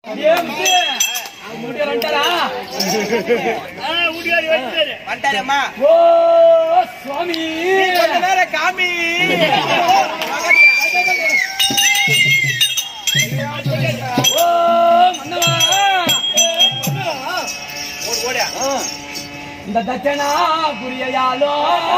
வந்துட்டாரேம்மா ஓ சுவாமி கொஞ்ச நேரம் காமி ஓ மன்னவா ஓடியா இந்த தட்சணா புரியையாலோ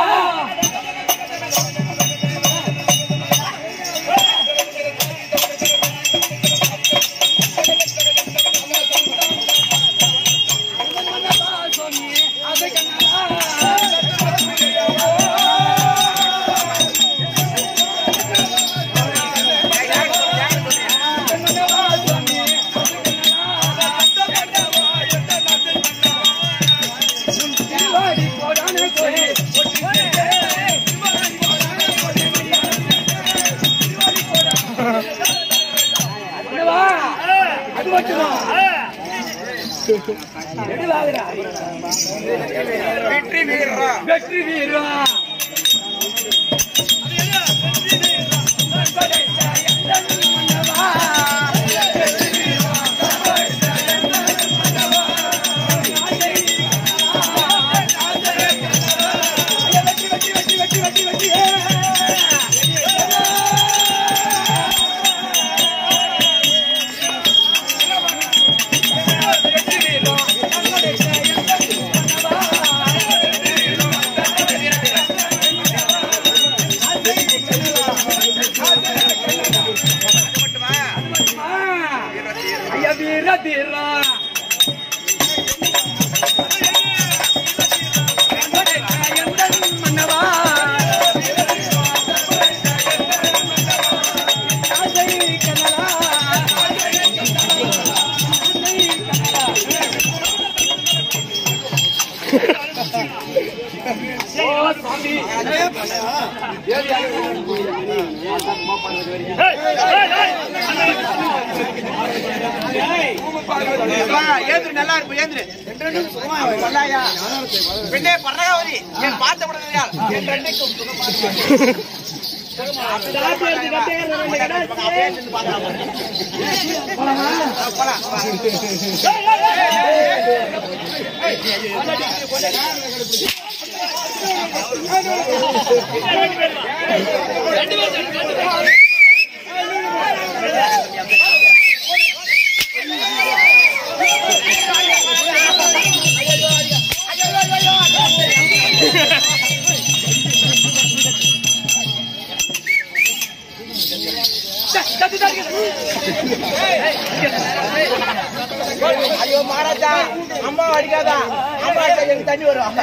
மன்னவா அது மட்டுமா எடு வாங்குறா வெற்றி வீரரா வெற்றி வீரா மட்டுமா ஐயா வீர தீரா மன்னவா ஓ சாமி வா, ஏந்திரு நல்லா இருக்கும் ஏந்திரு சொல்லாயா பெண்ணே பர்றகாவதி என் பார்த்த படத்தையால் என் ரெண்டுக்கும் ஐயோ மாறாதா அம்மா அடிக்காதா அம்மா அடிச்சா எனக்கு தண்ணி வரும்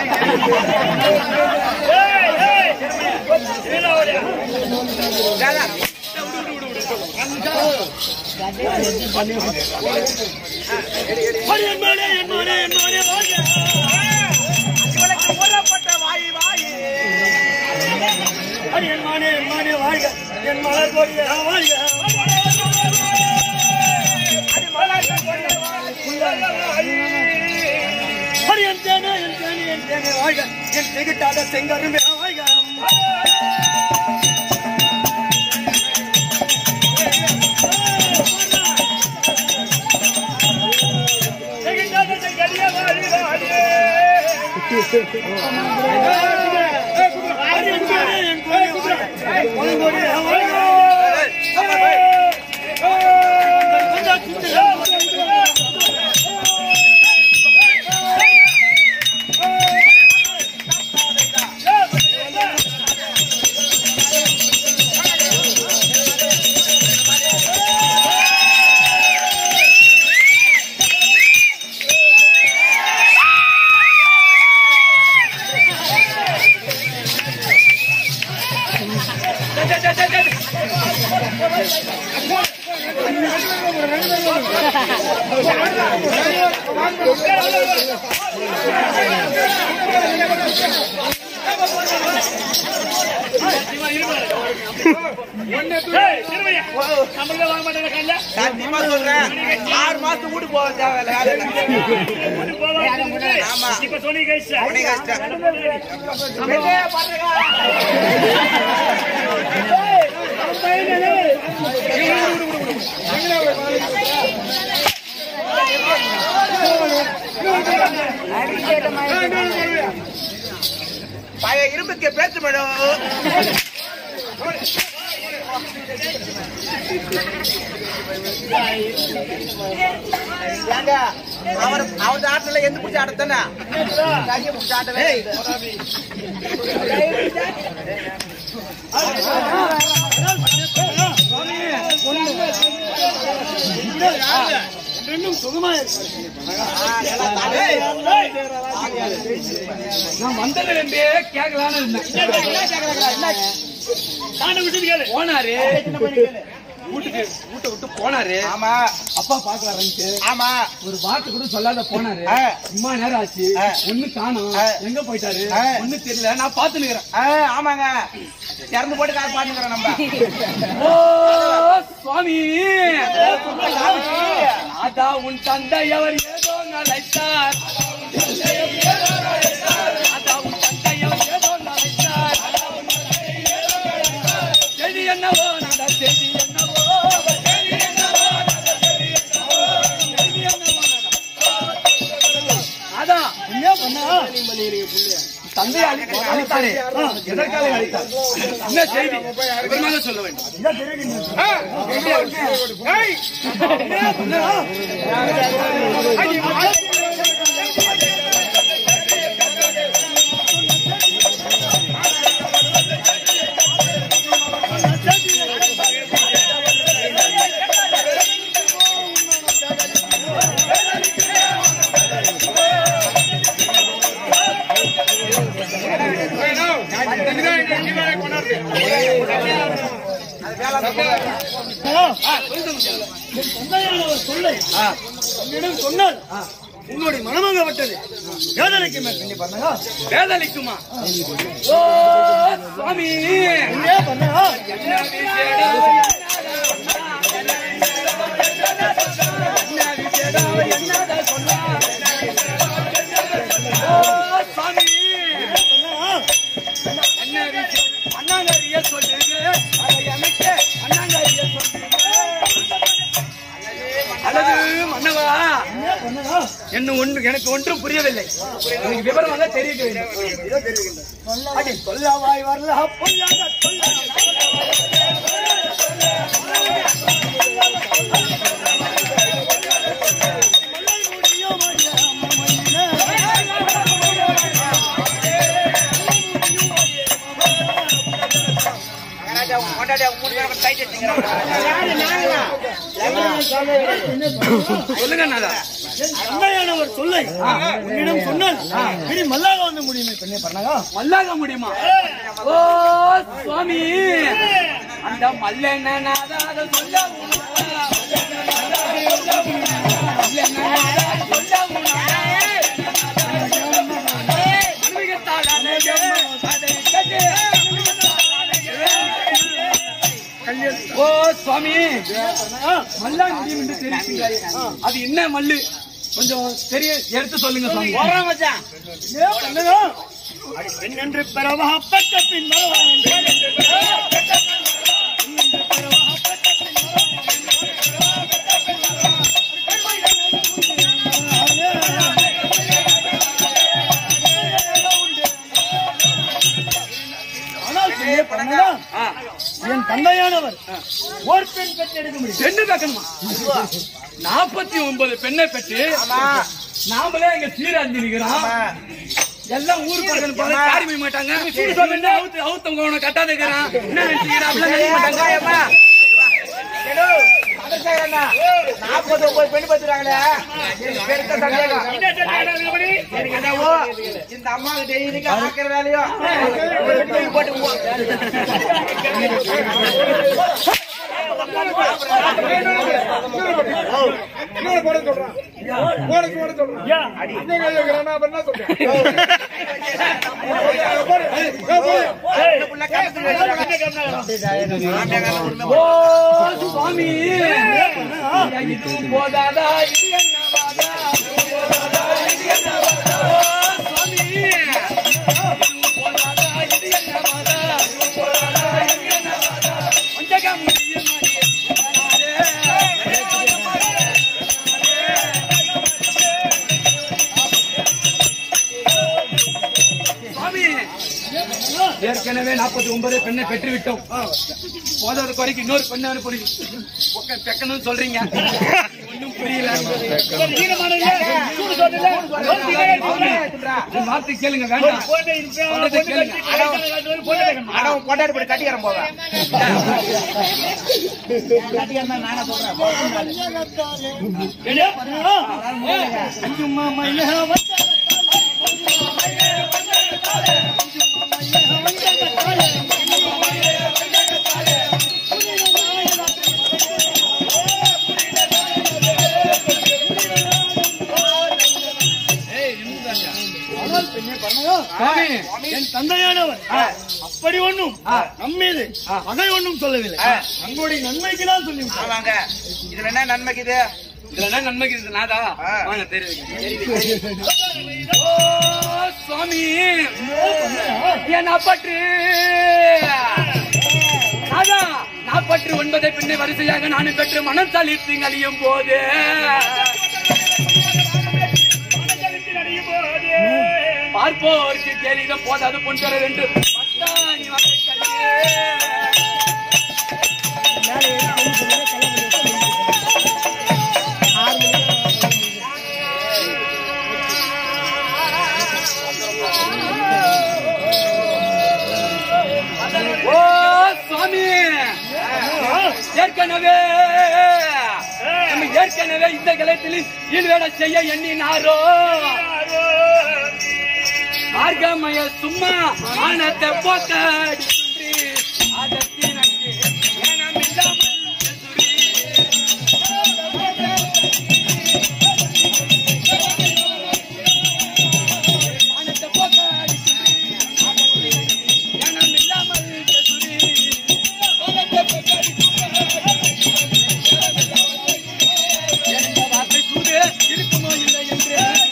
ராதா, இவளுக்கு ஊறப்பட்ட வாய் வாய் அது மலர் செங்கருமே சத்தியமா சொல்றேன் ஆறு மாசம் வீட்டு போக தேவையில்ல ஆமா உனக்கு கஷ்டம் பெண்ணே பர்றகா இரும்புக்கு பேச்சு மேடம் ஏங்க அவர் அவர் ஆட்டல எந்த பிடிச்ச ஆட்டத்தானே கையை பிடிச்ச ஆட்டவே ஏய், நான் வந்ததுல இருந்தே கேட்கலான்னு இருந்தேன் போனாரு வீட்டுக்கு வீட்டை விட்டு போனாரு ஆமா அப்பா பாக்க வரேன்ட்டு ஆமா ஒரு வார்த்தை கூட சொல்லாத போனாரு ஆ. சும்மா நேரம் ஆச்சு ஆ. ஒண்ணு காணும் ஆ. எங்க போயிட்டாரு ஆ. ஒண்ணு தெரியல நான் பாத்து நிக்கிறேன் ஆ, ஆமாங்க திறந்து போட்டு காசு பாத்துக்கிறோம் நம்ம ஓ சுவாமி அதான் உன் தந்தை அவர் ஏதோ நினைத்தார் அதான் உன் தந்தை அவர் ஏதோ நினைத்தார் செய்தி என்னவோ நட செய்தி என்னவோ செய்தி என்னவோ நட செய்தி என்னவோ செய்தி என்னவோ நட. அதான் தந்தை அழி- அழித்தாரே எதற்காக அழித்தார் என்ன செய்தி விவரமாக சொல்ல வேண்டும் உன்னுடைய மனமாகப்பட்டது வேதனைக்கு மேற்கொண்டு பண்ணா வேதனைக்குமா ஓ சுவாமி என்ன பண்ணா என்ன விசேடா? என்ன விசேடா? என்னடா சொன்னா? ஓ சுவாமி என்ன விசேடம்? அண்ணாங்கரிய சொல்லுது அதை எனக்கு அண்ணாங்கரிய சொல்லுது அல்லது மன்னவா என்ன ஒன்று எனக்கு ஒன்றும் புரியவில்லை எனக்கு விவரமாக தெரிய வேண்டும் அடி சொல்லவாய் வரல பொல்லாத சொல்லாத மகாராஜா, உன் பொண்டாட்டி அவங்க மூணு பேரும் கைட்டு வச்சுக்கிறாங்க. சொல்லுங்க நாதா உண்மையானவர் சொல்லை உன்னிடம் சொன்னால் இனி மல்லாக வந்து முடியுமே பெண்ணே பண்ணாங்க மல்லாக முடியுமா ஓ சுவாமி அந்த மல்லெண்ண நாதா அதை சொல்ல உணர்வா. மல்லெண்ண நாதா சொல்ல உணர்வா. அனுபவித்தாலான எம்ம அதை கேட்டு ஓ சுவாமி மல்லா முடியும் என்று தெரிவிக்கிறாய் அது என்ன மல்லு கொஞ்சம் தெரிய எடுத்து சொல்லுங்க சுவாமி போடுறோம் மச்சான். ஏ பண்ணுங்க அடி பெண் என்று பெறவா பெற்ற பின் வரவா ஆனால் பெண்ணே பண்ணுங்க ஆ, என் தந்தையானவர் ஓர் பெண் பெற்றெடுக்க முடியும் பெண்ணு பார்க்கணுமா நாற்பத்தி ஒன்பது பெண்ணை பெற்று ஆமா, நாமளே இங்க சீராஞ்சி நிக்கிறோம் ஆமா. எல்லாம் ஊர் பக்கம் போல காரி போய் மாட்டாங்க சுத்தம் என்ன அவுத்து அவுத்தவங்க உன கட்டாத இருக்கிறான் என்ன நினைச்சுக்கிறா அப்படிலாம் நினைக்க மாட்டாங்க வெங்காயம்மா. எடோ, சந்திரசேகரண்ணா, நாற்பது ஒன்பது பெண் பத்துறாங்களே எனக்கு பெருத்த சந்தேகம் எனக்கு என்னவோ இந்த அம்மாவுக்கு டெய்லிக்கு ஆக்கிற வேலையோ ஒரு தூக்கி போட்டு போ. இன்னொரு போட சொல்றான் போட போட சொல்றான் இன்னும் கையை வைக்கிறான், நான் என்ன சொல்றேன் போடு. ஏய், போடு. உள்ள கணத்துல வச்சுக்கோங்க. ஓ சுவாமி இது போதாதா இது என்னவாதா போதாதா, இது என்னவாதா? ஓ, சுவாமி இது போதாதா இது என்னவாதா போதாதா, இது என்னவாதா? ஒன்றகா முடியும் சுவாமி ஏற்கனவே நாற்பத்தி ஒன்பது பெண்ணை பெற்று விட்டோம் போதாத வரைக்கும் இன்னொரு பெண்ணை அனுப்பி பெக்கணும்னு சொல்றீங்க ஒன்னும் புரியல என் வார்த்தை கேளுங்க வேண்டாம் சொல்றதை கேளுங்க அவன் கொண்டாடி போய் கட்டிக்கிறேன் போக சுவாமி என் தந்தையானவர் அப்படி ஒண்ணும் நம்மீது பகை ஒண்ணும் சொல்லவில்லை தங்களுடைய நன்மைக்கு தான் சொல்லி ஆமாங்க இதுல என்ன நன்மைக்கு இது இதுல என்ன நன்மைக்கு இருக்குது நாதா ஆ. வாங்க தெரியுங்க ஓ சுவாமி என் அப்பற்று நாதா நாற்பற்று ஒன்பதை பின்னை வரிசையாக நானும் பெற்று மனம் தளித்து அழியும் போது பார்ப்போருக்கு கேலிடம் போதாது பொன்கரர் என்று பத்தாணி வகைகளே. ஓ சுவாமி ஏற்கனவே நம்ம ஏற்கனவே இந்த கிளத்தில் ஈடுவேட செய்ய எண்ணினாரோ மார்க்கமய சும்மா ஆனத்தை போத்தாடி சுன்றி அதத்தினக்கு ஏனமில்லாமல் சுரி ஆனத்தை போத்தாடி சுன்றி அதத்தினக்கு ஏனமில்லாமல் சுரி எந்த வார்த்தை சூடு இருக்குமோ இல்லை என்று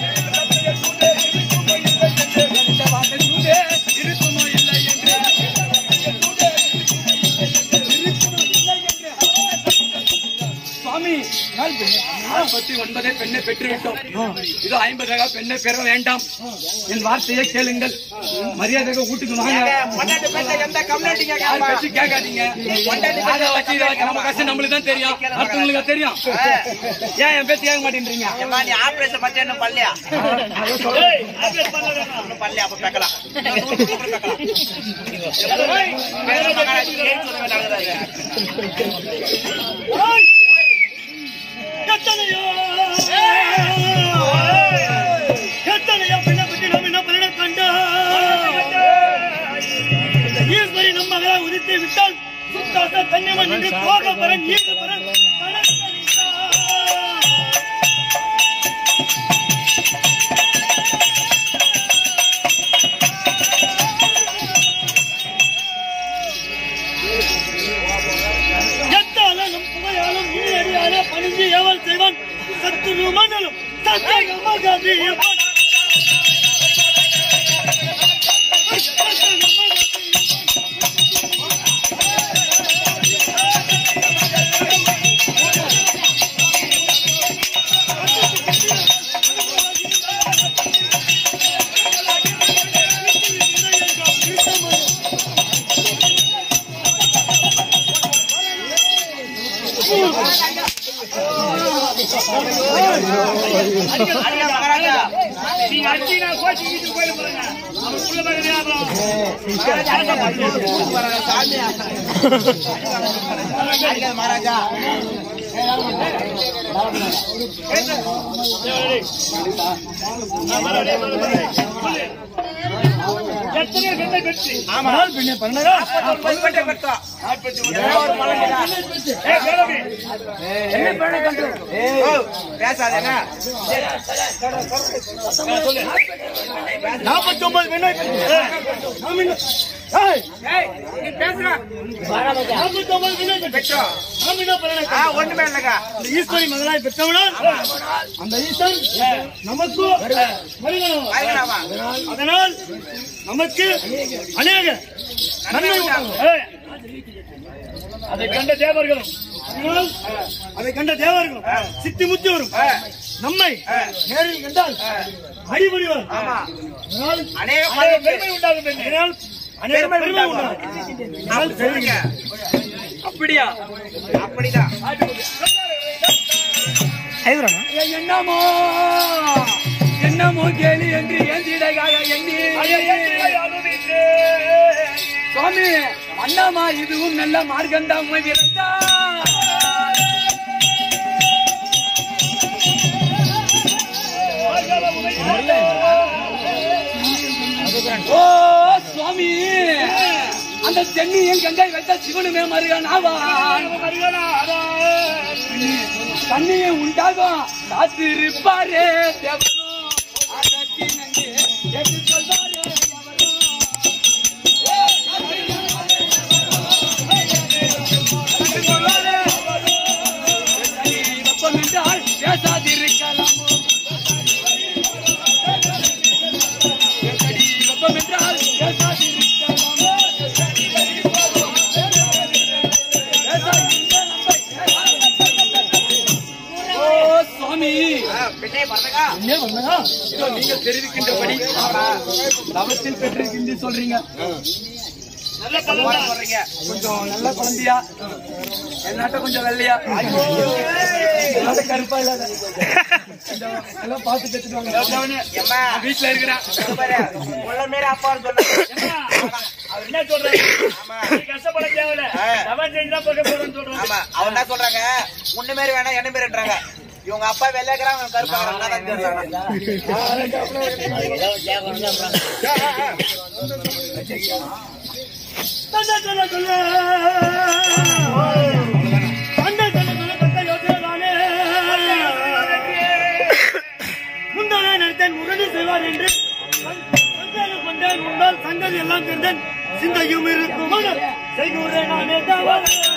எந்த வார்த்தை சூடு இருக்குமோ இல்லை என்று சுவாமி நாற்பத்தி ஒன்பதை பெண்ணை பெற்றுவிட்டோம் இதோ ஐம்பதாக பெண்ணை பெற வேண்டாம் என் வார்த்தையை கேளுங்கள் மரியாதையாக வீட்டுக்கு வாங்க பொண்டாட்டி பேச எந்த கம்யூனிட்டிங்க யார் பேச்சு கேட்காதீங்க அதை வச்சு இதை வச்சு நம்ம கஷ்டம் நம்மளுக்கு தான் தெரியும் அடுத்தவங்களுக்கு தெரியும் ஏன் என் பேச்சு கேட்க மாட்டேன்றீங்க ஏம்மா, நீ ஆபரேஷன் பத்தி என்ன பல்லையா இன்னும் பல்லையா அப்ப பெக்கலாம் எத்தனையோ எத்தனையோ பிள்ளை பற்றி நாம் என்ன பலனை கண்டோம் இந்த ஈஸ்வரி நம் மகளாக உதித்து விட்டால் சுத்தாச தன்யமன் என்று போக பரன் ஈர்ந்து பரன் கடற்கரித்தார். எத்தாலும் புகையாலும் இனி அடியாலே பணிஞ்சு ஏவல் செய்வான் சத்துரு மண்டலும் சத்தியமகதி அடியா மகாராஜா நீங்க அடிச்சீங்கன்னா கோச்சு வீட்டுக்கு போயிட போறீங்க அவர் உள்ள போய் அடிக்காத மகாராஜா எத்தனை பெண்ணை பெற்று ஆமா பின்ன பண்ணா நாற்பது பெண்ணை பெற்றோம். ஒரே ஒரு மலர்தான். ஏ கிளம்பி ஓ, பேசாதேங்க நாற்பத்தி ஒன்பது பெண்ணை ஏய், நீ பேசுற நாற்பத்தி ஒன்பது பெண்ணை பெற்று பெற்றோம் நாம் என்ன பண்ணணும் ஆ, ஒண்ணுமே இல்லைங்க இந்த ஈஸ்வரி மகளாய் பெற்றவனால் அந்த ஈஸ்வரன் நமக்கு மனிதனாவான். பயங்கரமா அதனால் நமக்கு அநேக நன்மை உண்டாகும். ஏய், அதை கண்ட தேவர்களும் அதனால் அதை கண்ட தேவர்களும் சித்தி முத்தி வரும் நம்மை நேரில் கண்டால் அடிபடி வரும் ஆமா அதனால் அநேக அநேக பெருமை உண்டாகும் பெண்ணே. அதனால் பெருமை பெருமை உண்டாகும். உண்டாகும். அப்படி சொல்லுங்க. அப்படியா அப்படிதான் ஏய், என்னமோ என்னமோ கேலி என்று ஏந்திடையாக எண்ணி சுவாமி அண்ணாமா இதுவும் நல்ல மார்க்கண்டாம் விரந்தா ஓ சுவாமி அந்த சென்னியும் கங்கை வைத்த சிவனுமே மருகனாவான் தண்ணியும் உண்டாகும் காத்திருப்பாரே தேவனும் அதற்கிணங்கு கேட்டு சொல்வாரே எவரும். ஏ, காத்திருப்பாரே சொல்வாரே சரி, வெப்பம் என்றால் பேசாதிருக்கலாமோ சரி, வெப்பம் என்றால் பேசாதிருக்கலாமோ ஓ சுவாமி ஆ, பின்னே பறந்தகா இதோ நீங்கள் தெரிவிக்கின்றபடி தவத்தில் பெற்றிருக்கின்ற சொல்றீங்க நல்ல பதமா சொல்றீங்க கொஞ்சம் நல்ல குழந்தையா என்னாட்ட கொஞ்சம் வெள்ளையா என்னாட்ட கருப்பா இல்லாத கொஞ்சம் எல்லாம் பார்த்து பெற்றுட்டு வாங்க எம்மா வீட்டுல இருக்கிறேன் இங்க பாரு, உள்ள மாரி அப்பான்னு சொன்னாங்க. அவர் என்ன சொல்றாரு ஆமா நீ கஷ்டப்பட தேவையில்ல ஆ. தவன் செஞ்சா பார்க்க போறேன்னு சொல்றாரு ஆமா அவன் என்ன சொல்றாங்க உன்ன மாரி வேணா என்ன மாரின்றாங்க இவங்க அப்பா வெள்ளைக்கிறான் அவன் கருப்பாகிறான் தான் தெரிஞ்சாங்க தந்த சொல்ல சொல்ல தந்த சொல்ல சொல்ல தந்த யோசனை தானே முந்தான நினைத்தேன் முரளி செய்வார் என்று சந்தேகம் கொண்டேன் முன்னால் சங்கதி எல்லாம் கண்டேன் சிந்தையும் இருக்கும் செய்கிறேன் நானே தவறு